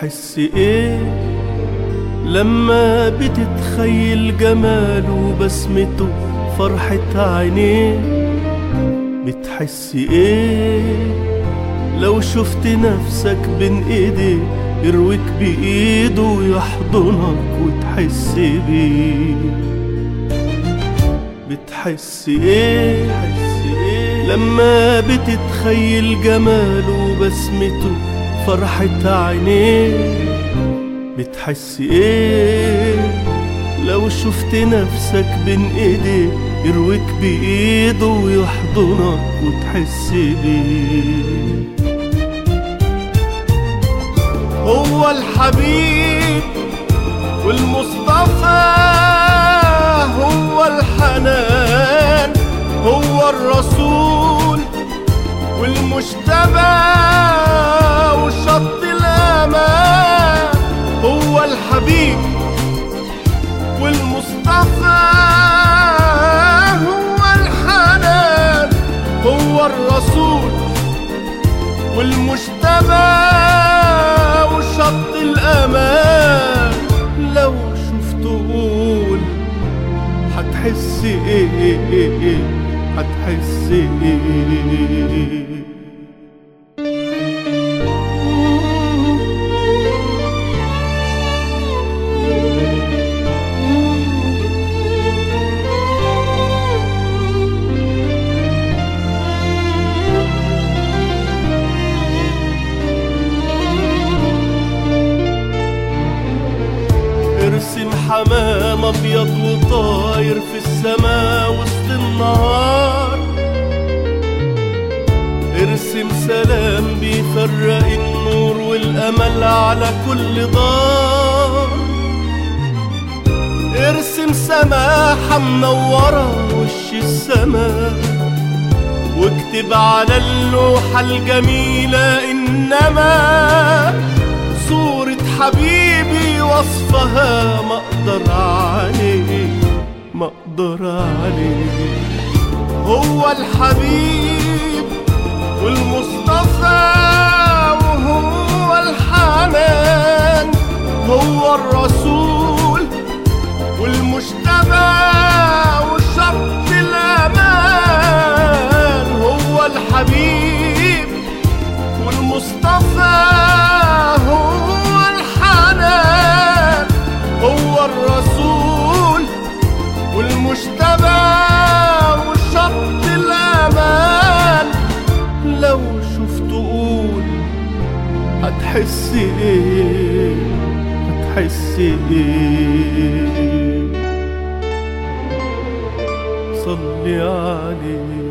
بتحس ايه لما بتتخيل جماله وبسمته فرحة عينيه بتحس ايه لو شفت نفسك بين ايديه يرويك بايده ويحضنك وتحس بيه بتحس ايه لما بتتخيل جماله وبسمته فرحة عينيه بتحس ايه لو شفت نفسك بين ايديه يرويك بايده ويحضنك وتحس بيه هو الحبيب والمصطفى هو الحنان هو الرسول والمجتبى وشط الامان هو الحبيب والمصطفى هو الحنان هو الرسول والمجتبى وشط الأمان لو شفته قول هتحس ايه هتحس ايه ارسم حمام ابيض وطاير في السماء وسط النهار ارسم سلام بيفرق النور والامل على كل دار ارسم سماحة منورة وش السماء واكتب على اللوحة الجميلة إنما صورة حبيبي وصفها ما اقدر عليه ما اقدر عليه هو الحبيب والمصطفى وهو الحنان هو الرسول والمجتبى وشط الامان هو الحبيب والمصطفى هو الحنان هو الرسول والمجتبى وشط الامان لو شفته قول هتحس ايه هتحس ايه صلي عليه